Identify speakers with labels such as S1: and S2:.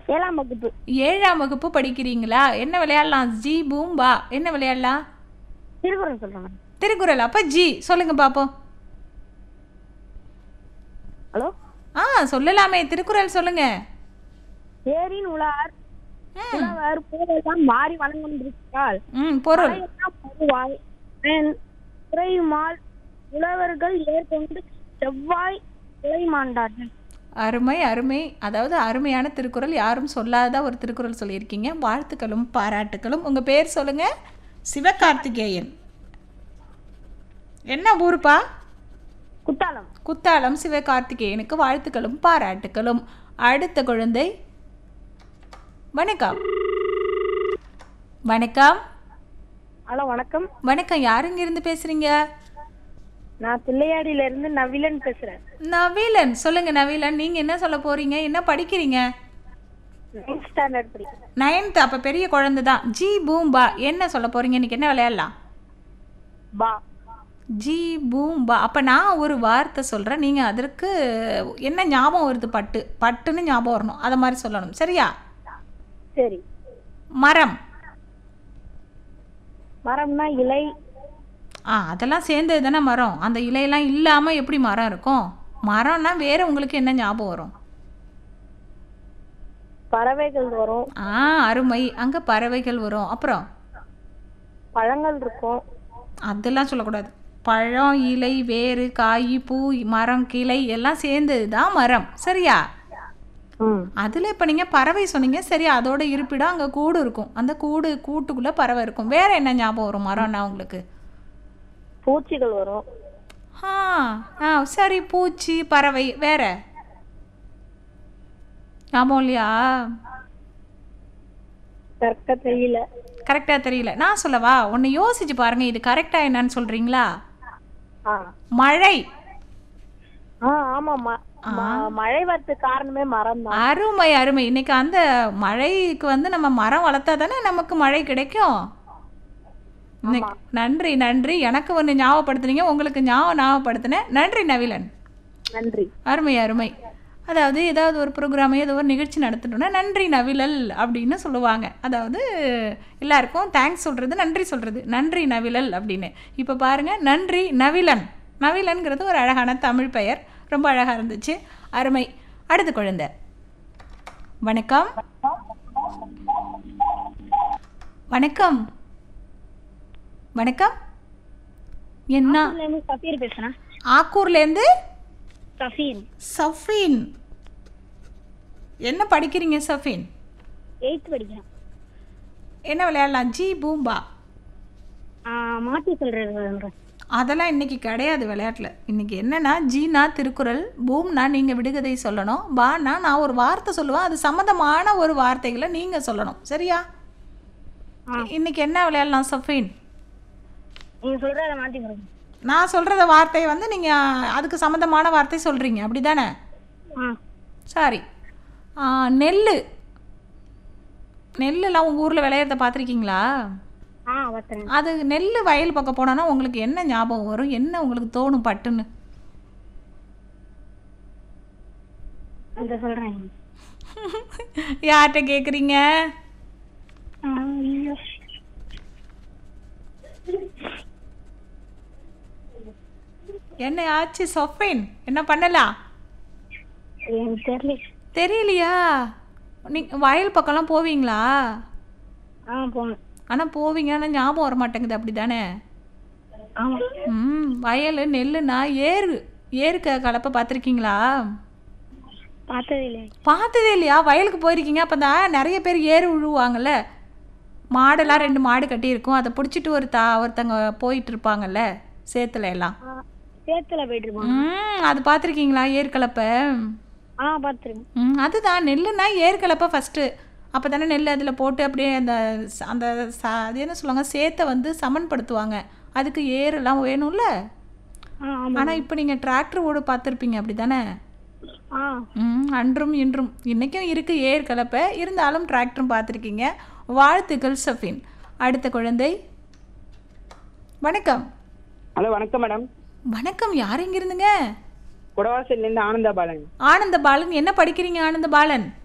S1: ஏழாம் வகுப்பு
S2: ஏழாம் வகுப்பு படிக்கிறீங்களா என்ன விளையாடலாம் ஜி பூம்பா என்ன விளையாடலாம்
S1: திருக்குறள் சொல்றேன்
S2: திருக்குறள் அப்ப ஜி சொல்லுங்க பாப்போம்
S1: ஹலோ
S2: ஆ சொல்லலாமே திருக்குறள் சொல்லுங்க
S1: ஏரின் உலார்
S2: ம்,
S1: உழவர் போதெல்லாம் மாறி வணங்கின்றிருக்கிறாள்
S2: ம் பொருள்
S1: மழையெல்லாம் பொதுவாய் என் குறையுமால் உழவர்கள் ஏற்கொண்டு செவ்வாய் மாண்டார்கள்
S2: அருமை அருமை அதாவது அருமையான திருக்குறள் யாரும் சொல்லாத ஒரு திருக்குறள் சொல்லியிருக்கீங்க வாழ்த்துக்களும் பாராட்டுக்களும் உங்க பேர் சொல்லுங்க சிவகார்த்திகேயன் என்ன ஊருப்பா
S1: குத்தாலம்
S2: குத்தாலம் சிவகார்த்திகேயனுக்கு வாழ்த்துக்களும் பாராட்டுக்களும் அடுத்த குழந்தை வணக்கம் வணக்கம்
S1: ஹலோ வணக்கம்
S2: வணக்கம் யாருங்க இருந்து பேசுறீங்க
S1: நான் பிள்ளையாடியில இருந்து நவிலன் பேசுறேன்
S2: நவீலன் சொல்லுங்க நவீலன் நீங்க என்ன சொல்ல போறீங்க என்ன படிக்கிறீங்க
S1: நைன்த் ஸ்டாண்டர்ட் படிக்கிறேன்
S2: நைன்த் அப்ப பெரிய குழந்தை தான் ஜி பூம்பா என்ன சொல்ல போறீங்க இன்னைக்கு என்ன விளையாடலாம்
S1: பா
S2: ஜி பூம்பா அப்ப நான் ஒரு வார்த்தை சொல்றேன் நீங்க அதற்கு என்ன ஞாபகம் வருது பட்டு பட்டுன்னு ஞாபகம் வரணும் அதை மாதிரி சொல்லணும் சரியா
S1: சரி
S2: மரம்
S1: மரம்னா இலை
S2: ஆ அதெல்லாம் சேர்ந்தது தானே மரம் அந்த இலையெல்லாம் இல்லாம எப்படி மரம் இருக்கும் மரம்னா வேற உங்களுக்கு என்ன ஞாபகம் வரும்
S1: பறவைகள் வரும்
S2: ஆ அருமை அங்க பறவைகள் வரும் அப்புறம்
S1: பழங்கள் இருக்கும்
S2: அதெல்லாம் சொல்லக்கூடாது பழம் இலை வேறு காய் பூ மரம் கிளை எல்லாம் சேர்ந்தது தான் மரம் சரியா
S1: ம்
S2: அதில் இப்போ நீங்கள் பறவை சொன்னீங்க சரி அதோட இருப்பிடம் அங்கே கூடு இருக்கும் அந்த கூடு கூட்டுக்குள்ளே பறவை இருக்கும் வேற என்ன ஞாபகம் வரும் மரம்னா உங்களுக்கு
S1: பூச்சிகள் வரும்
S2: ஆ ஆ சரி பூச்சி பறவை வேற ஞாபகம் இல்லையா
S1: கரெக்டா தெரியல
S2: கரெக்டாக தெரியல நான் சொல்லவா ஒன்று யோசிச்சு பாருங்க இது கரெக்டாக என்னன்னு சொல்கிறீங்களா
S1: ஆ
S2: மழை
S1: ஆ ஆமா ம- ம- மழை வரதுக்கு காரணமே மரம் தான்
S2: அருமை அருமை இன்னைக்கு அந்த மழைக்கு வந்து நம்ம மரம் வளர்த்தா தானே நமக்கு மழை கிடைக்கும் இன்னைக்கு நன்றி நன்றி எனக்கு ஒன்று ஞாபகப்படுத்துனீங்க உங்களுக்கு ஞாபகம் ஞாபகப்படுத்தினேன் நன்றி நவிலன்
S1: நன்றி
S2: அருமை அருமை அதாவது ஏதாவது ஒரு ப்ரோக்ராம் ஏதோ ஒரு நிகழ்ச்சி நடத்திட்டோம்னா நன்றி நவிலல் அப்படின்னு சொல்லுவாங்க அதாவது எல்லாருக்கும் தேங்க்ஸ் சொல்கிறது நன்றி சொல்கிறது நன்றி நவிலல் அப்படின்னு இப்போ பாருங்கள் நன்றி நவிலன் நவிலன்கிறது ஒரு அழகான தமிழ் பெயர் ரொம்ப அழகாக இருந்துச்சு அருமை அடுத்த குழந்தை வணக்கம் வணக்கம் வணக்கம் என்ன
S1: சஃபீர் பேசுறேன்
S2: ஆக்கூர்லேருந்து
S1: சஃபீர்
S2: சஃபீன் என்ன படிக்கிறீங்க சஃபீன்
S1: எயித் படிக்கிறேன்
S2: என்ன விளையாடலாம் ஜி பூம்பா
S1: ஆ, மாத்தி சொல்றது
S2: அதெல்லாம் இன்னைக்கு கிடையாது விளையாட்டில் இன்னைக்கு என்னன்னா ஜீனா திருக்குறள் பூம்னா நீங்கள் விடுகதை சொல்லணும் பானா நான் ஒரு வார்த்தை சொல்லுவேன் அது சம்மந்தமான ஒரு வார்த்தைகளை நீங்கள் சொல்லணும் சரியா இன்னைக்கு என்ன விளையாடலாம் சஃபீன்
S1: நீங்க சொல்றத மாத்தி சொல்லுங்க
S2: நான் சொல்கிறத வார்த்தையை வந்து நீங்கள் அதுக்கு சம்மந்தமான வார்த்தை சொல்கிறீங்க அப்படி தானே
S1: ஆ
S2: சரி நெல் நெல்லுலாம் உங்கள் ஊரில் விளையிறத பார்த்துருக்கீங்களா
S1: ஆ பார்த்தேன்
S2: அது நெல் வயல் பக்கம் போனோன்னா உங்களுக்கு என்ன ஞாபகம் வரும் என்ன உங்களுக்கு தோணும் பட்டுன்னு
S1: இந்த சொல்றேன்
S2: யார்கிட்ட கேட்குறீங்க
S1: ஆ, ஐயோ.
S2: என்ன ஆச்சு சொஃபின் என்ன பண்ணலாம்
S1: எனக்கு தெரியல
S2: தெரியலையா நீ வயல் பக்கம்லாம் போவீங்களா
S1: ஆ போனேன்
S2: ஆனால் போவீங்க ஆனால் ஞாபகம் வர மாட்டேங்குது அப்படி தானே
S1: ஆமா
S2: ம் வயல் நெல்லுனா ஏறு ஏறுக்க கலப்பை பார்த்துருக்கீங்களா
S1: பார்த்தது இல்லை
S2: பார்த்ததே இல்லையா வயலுக்கு போயிருக்கீங்க அப்போ தான் நிறைய பேர் ஏறு உழுவாங்கல்ல மாடெல்லாம் ரெண்டு மாடு கட்டியிருக்கும் அதை பிடிச்சிட்டு ஒரு தா ஒருத்தங்க போயிட்டு இருப்பாங்கல்ல சேத்துல எல்லாம்
S1: ஆ, சேத்துல போயிட்டு இருப்பாங்க
S2: ம் அது பார்த்துருக்கீங்களா ஏற்கலப்பை
S1: ஆ பார்த்துருக்கேன்
S2: ம் அதுதான் நெல்லுனா ஏற்கலப்பை ஃபஸ்ட்டு அப்போ தானே நெல் அதில் போட்டு அப்படியே அந்த ச- அந்த ச அது என்ன சொல்லுவாங்க சேத்தை வந்து சமன்படுத்துவாங்க அதுக்கு ஏரெல்லாம் வேணும்ல
S1: ஆ ஆமா
S2: ஆனால் இப்போ நீங்கள் டிராக்டர் ஓடு பார்த்துருப்பீங்க அப்படி தானே
S1: ஆ
S2: ம் அன்றும் இன்றும் இன்றைக்கும் இருக்குது ஏர் கலப்பை இருந்தாலும் டிராக்டரும் பார்த்துருக்கீங்க வாழ்த்துக்கள் சஃபின் அடுத்த குழந்தை வணக்கம்
S3: ஹலோ வணக்கம் மேடம்
S2: வணக்கம் யார் இங்க இருந்துங்க
S3: குடவாசல்லேருந்து ஆனந்தா பாலன்
S2: ஆனந்த பாலன் என்ன படிக்கிறீங்க ஆனந்த பாலன்